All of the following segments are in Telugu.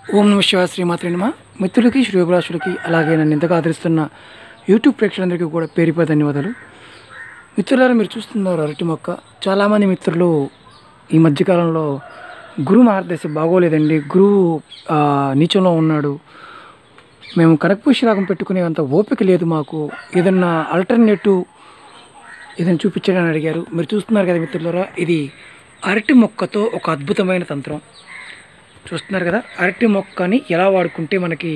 ఓం నమ శివ శ్రీమాత్రి నమ మిత్రులకి శ్రేయోభిలాషులకి అలాగే నన్ను ఇంతగా ఆదరిస్తున్న యూట్యూబ్ ప్రేక్షకులందరికీ కూడా పేరుపై ధన్యవాదాలు మిత్రులారా మీరు చూస్తున్నారు అరటి మొక్క చాలామంది మిత్రులు ఈ మధ్యకాలంలో గురువు మార్గదర్శి బాగోలేదండి గురువు ఆ, నీచంలో ఉన్నాడు మేము కనకపూషి రాగం పెట్టుకునే అంత ఓపిక లేదు మాకు ఏదన్నా ఆల్టర్నేటివ్ ఏదైనా చూపించడానికి అడిగారు మీరు చూస్తున్నారు కదా మిత్రులారా ఇది అరటి మొక్కతో ఒక అద్భుతమైన తంత్రం చూస్తున్నారు కదా అరటి మొక్కని ఎలా వాడుకుంటే మనకి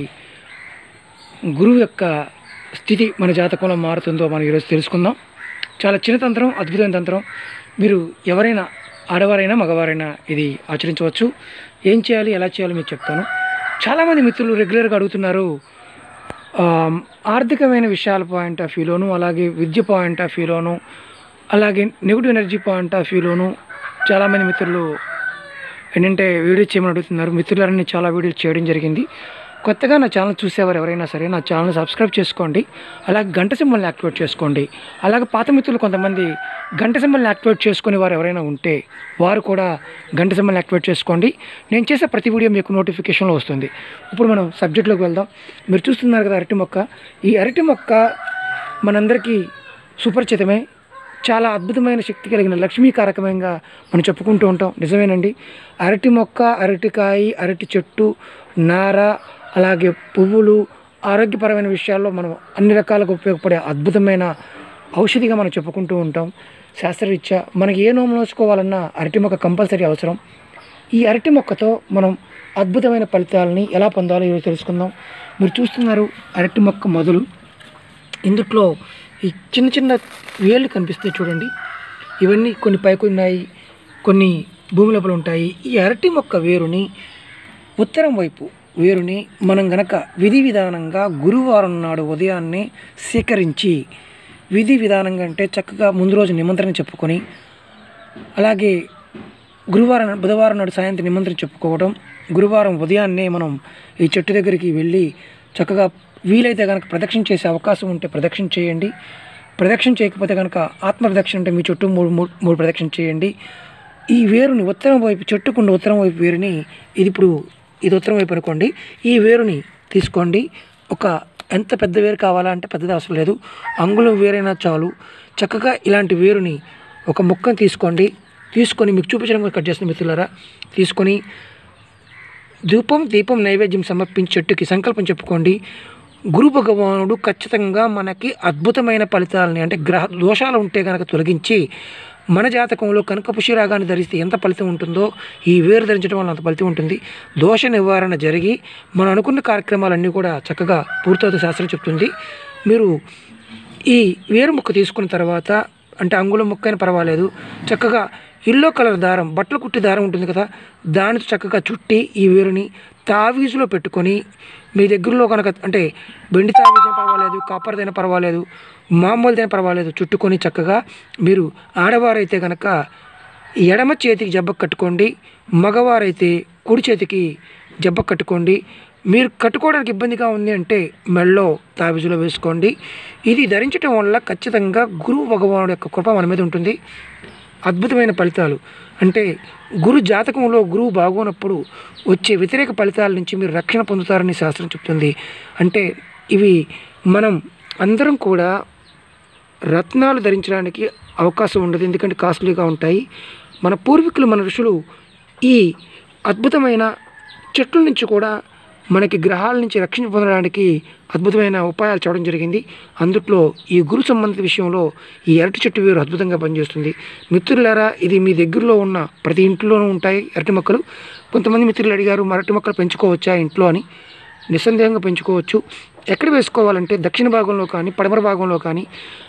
గురువు యొక్క స్థితి మన జాతకంలో మారుతుందో మనం ఈరోజు తెలుసుకుందాం చాలా చిన్న తంత్రం అద్భుతమైన తంత్రం మీరు ఎవరైనా ఆడవారైనా మగవారైనా ఇది ఆచరించవచ్చు ఏం చేయాలి ఎలా చేయాలో మీకు చెప్తాను చాలామంది మిత్రులు రెగ్యులర్గా అడుగుతున్నారు ఆ, ఆర్థికమైన విషయాల పాయింట్ ఆఫ్ వ్యూలోను అలాగే విద్య పాయింట్ ఆఫ్ వ్యూలోను అలాగే నెగిటివ్ ఎనర్జీ పాయింట్ ఆఫ్ వ్యూలోను చాలామంది మిత్రులు ఏంటంటే వీడియో చేయమని అడుగుతున్నారు మిత్రులని చాలా వీడియోలు చేయడం జరిగింది కొత్తగా నా ఛానల్ చూసేవారు ఎవరైనా సరే నా ఛానల్ సబ్స్క్రైబ్ చేసుకోండి అలాగే గంట సింబల్ని యాక్టివేట్ చేసుకోండి అలాగే పాత మిత్రులు కొంతమంది గంట సింబల్ని యాక్టివేట్ చేసుకునే వారు ఎవరైనా ఉంటే వారు కూడా గంట సింబల్ని యాక్టివేట్ చేసుకోండి నేను చేసే ప్రతి వీడియో మీకు నోటిఫికేషన్లో వస్తుంది ఇప్పుడు మనం సబ్జెక్ట్లోకి వెళ్దాం మీరు చూస్తున్నారు కదా అరటి మొక్క ఈ అరటి మొక్క మనందరికీ సుపరిచితమే చాలా అద్భుతమైన శక్తి కలిగిన లక్ష్మీకారకమంగా మనం చెప్పుకుంటూ ఉంటాం నిజమేనండి అరటి మొక్క అరటికాయ అరటి చెట్టు నార అలాగే పువ్వులు ఆరోగ్యపరమైన విషయాల్లో మనం అన్ని రకాలుగా ఉపయోగపడే అద్భుతమైన ఔషధిగా మనం చెప్పుకుంటూ ఉంటాం శాస్త్రరీత్యా మనకి ఏ నోము నోచుకోవాలన్నా అరటి మొక్క కంపల్సరీ అవసరం ఈ అరటి మొక్కతో మనం అద్భుతమైన ఫలితాలని ఎలా పొందాలో ఈరోజు తెలుసుకుందాం మీరు చూస్తున్నారు అరటి మొక్క మొదలు ఇందుట్లో ఈ చిన్న చిన్న వేళ్ళు కనిపిస్తాయి చూడండి ఇవన్నీ కొన్ని పైకి ఉన్నాయి కొన్ని భూమి లోపల ఉంటాయి ఈ అరటి మొక్క వేరుని ఉత్తరం వైపు వేరుని మనం గనక విధి విధానంగా గురువారం నాడు ఉదయాన్నే సేకరించి విధి విధానంగా అంటే చక్కగా ముందు రోజు నిమంత్రణ చెప్పుకొని అలాగే గురువారం నాడు- బుధవారం నాడు సాయంత్రం నిమంత్రణ చెప్పుకోవడం గురువారం ఉదయాన్నే మనం ఈ చెట్టు దగ్గరికి వెళ్ళి చక్కగా వీలైతే కనుక ప్రదక్షిణ చేసే అవకాశం ఉంటే ప్రదక్షిణ చేయండి ప్రదక్షిణ చేయకపోతే కనుక ఆత్మ ప్రదక్షిణ అంటే మీ చుట్టూ మూడు మూడు మూడు ప్రదక్షిణ చేయండి ఈ వేరుని ఉత్తరం వైపు చెట్టుకున్న ఉత్తరం వైపు వేరుని ఇది ఇప్పుడు ఇది ఉత్తరం వైపు అనుకోండి ఈ వేరుని తీసుకోండి ఒక ఎంత పెద్ద వేరు కావాలా అంటే పెద్దది అవసరం లేదు అంగుళం వేరైనా చాలు చక్కగా ఇలాంటి వేరుని ఒక ముక్కను తీసుకోండి తీసుకొని మీకు చూపించడం కూడా కట్ చేస్తున్న మిత్రులారా తీసుకొని ధూపం దీపం నైవేద్యం సమర్పించి చెట్టుకి సంకల్పం చెప్పుకోండి గురు భగవానుడు ఖచ్చితంగా మనకి అద్భుతమైన ఫలితాలని అంటే గ్రహ దోషాలు ఉంటే కనుక తొలగించి మన జాతకంలో కనుక పుష్యరాగాన్ని ధరిస్తే ఎంత ఫలితం ఉంటుందో ఈ వేరు ధరించడం వల్ల అంత ఫలితం ఉంటుంది దోష నివారణ జరిగి మనం అనుకున్న కార్యక్రమాలన్నీ కూడా చక్కగా పూర్తవుతుంది శాస్త్రం చెప్తుంది మీరు ఈ వేరు ముక్క తీసుకున్న తర్వాత అంటే అంగుళం ముక్క అయినా పర్వాలేదు చక్కగా ఎల్లో కలర్ దారం బట్టలు కుట్టి దారం ఉంటుంది కదా దానితో చక్కగా చుట్టి ఈ వేరుని తావీజులో పెట్టుకొని మీ దగ్గరలో కనుక అంటే బెండి తావీజైనా పర్వాలేదు కాపర్దైనా పర్వాలేదు మామూలుదైనా పర్వాలేదు చుట్టుకొని చక్కగా మీరు ఆడవారైతే కనుక ఎడమ చేతికి జబ్బ కట్టుకోండి మగవారైతే కుడి చేతికి జబ్బ కట్టుకోండి మీరు కట్టుకోవడానికి ఇబ్బందిగా ఉంది అంటే మెళ్ళో తావిజులో వేసుకోండి ఇది ధరించడం వల్ల ఖచ్చితంగా గురువు భగవానుడు యొక్క కృప మన మీద ఉంటుంది అద్భుతమైన ఫలితాలు అంటే గురు జాతకంలో గురువు బాగోనప్పుడు వచ్చే వ్యతిరేక ఫలితాల నుంచి మీరు రక్షణ పొందుతారని శాస్త్రం చెప్తుంది అంటే ఇవి మనం అందరం కూడా రత్నాలు ధరించడానికి అవకాశం ఉండదు ఎందుకంటే కాస్ట్లీగా ఉంటాయి మన పూర్వీకులు మన ఋషులు ఈ అద్భుతమైన చెట్ల నుంచి కూడా మనకి గ్రహాల నుంచి రక్షణ పొందడానికి అద్భుతమైన ఉపాయాలు చేయడం జరిగింది అందుట్లో ఈ గురు సంబంధిత విషయంలో ఈ అరటి చెట్టు వేరు అద్భుతంగా పనిచేస్తుంది మిత్రులారా ఇది మీ దగ్గరలో ఉన్న ప్రతి ఇంట్లోనూ ఉంటాయి అరటి మొక్కలు కొంతమంది మిత్రులు అడిగారు "మరి అరటి మొక్కలు పెంచుకోవచ్చా ఇంట్లో అని నిస్సందేహంగా పెంచుకోవచ్చు ఎక్కడ వేసుకోవాలంటే దక్షిణ భాగంలో కానీ పడమర భాగంలో కానీ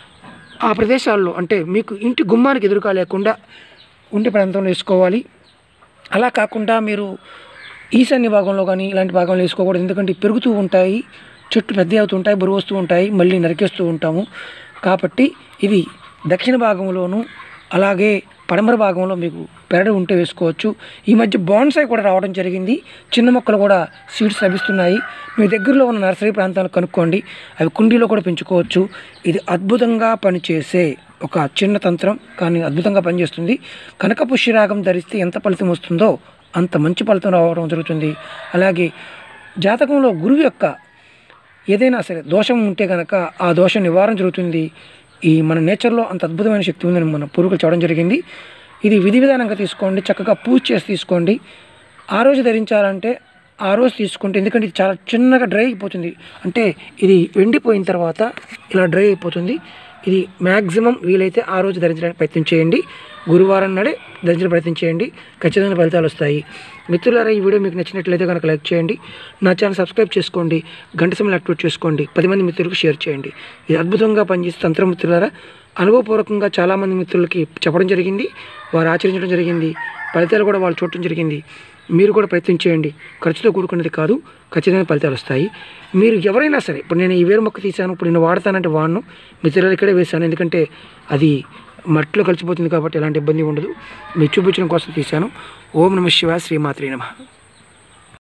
ఆ ప్రదేశాల్లో అంటే మీకు ఇంటి గుమ్మానికి ఎదురుగా లేకుండా ఉండే ప్రాంతంలో వేసుకోవాలి అలా కాకుండా మీరు ఈశాన్య భాగంలో కానీ ఇలాంటి భాగంలో వేసుకోకూడదు ఎందుకంటే పెరుగుతూ ఉంటాయి చెట్టు పెద్ద అవుతుంటాయి బరువు వస్తూ ఉంటాయి మళ్ళీ నరికేస్తూ ఉంటాము కాబట్టి ఇవి దక్షిణ భాగంలోను అలాగే పడమర భాగంలో మీకు పెరడు ఉంటే వేసుకోవచ్చు ఈ మధ్య బాన్సాయి కూడా రావడం జరిగింది చిన్న మొక్కలు కూడా సీడ్స్ లభిస్తున్నాయి మీ దగ్గరలో ఉన్న నర్సరీ ప్రాంతాలను కనుక్కోండి అవి కుండీలో కూడా పెంచుకోవచ్చు ఇది అద్భుతంగా పనిచేసే ఒక చిన్న తంత్రం కానీ అద్భుతంగా పనిచేస్తుంది కనక పుష్యరాగం ధరిస్తే ఎంత ఫలితం వస్తుందో అంత మంచి ఫలితం రావడం జరుగుతుంది అలాగే జాతకంలో గురువు యొక్క ఏదైనా సరే దోషం ఉంటే కనుక ఆ దోషం నివారణ జరుగుతుంది ఈ మన నేచర్లో అంత అద్భుతమైన శక్తి ఉందని మన పూర్వీకులు చెప్పడం జరిగింది ఇది విధి విధానంగా తీసుకోండి చక్కగా పూజ చేసి తీసుకోండి ఆ రోజు ధరించాలంటే ఆ రోజు తీసుకుంటే ఎందుకంటే ఇది చాలా చిన్నగా డ్రై అయిపోతుంది అంటే ఇది ఎండిపోయిన తర్వాత ఇలా డ్రై అయిపోతుంది ఇది మ్యాక్సిమం వీలైతే ఆ రోజు ధరించడానికి ప్రయత్నం చేయండి గురువారం నాడే ధరించిన ప్రయత్నం చేయండి ఖచ్చితంగా ఫలితాలు వస్తాయి మిత్రులారా ఈ వీడియో మీకు నచ్చినట్లయితే కనుక లైక్ చేయండి నా ఛానల్ సబ్స్క్రైబ్ చేసుకోండి గంట సమయం యాక్టివేట్ చేసుకోండి పది మంది మిత్రులకు షేర్ చేయండి ఇది అద్భుతంగా పనిచేసే తంత్ర మిత్రులారా అనుభవపూర్వకంగా చాలామంది మిత్రులకి చెప్పడం జరిగింది వారు ఆచరించడం జరిగింది ఫలితాలు కూడా వాళ్ళు చూడటం జరిగింది మీరు కూడా ప్రయత్నం చేయండి ఖర్చుతో కూడుకున్నది కాదు ఖచ్చితంగా ఫలితాలు వస్తాయి మీరు ఎవరైనా సరే ఇప్పుడు నేను ఈ వేరు మొక్క తీశాను ఇప్పుడు నేను వాడతానంటే వాడను మిత్రులు ఇక్కడే వేశాను ఎందుకంటే అది మట్టిలో కలిసిపోతుంది కాబట్టి ఎలాంటి ఇబ్బంది ఉండదు మీరు చూపించడం కోసం తీశాను ఓం నమ శివాయ శ్రీమాత్రే నమ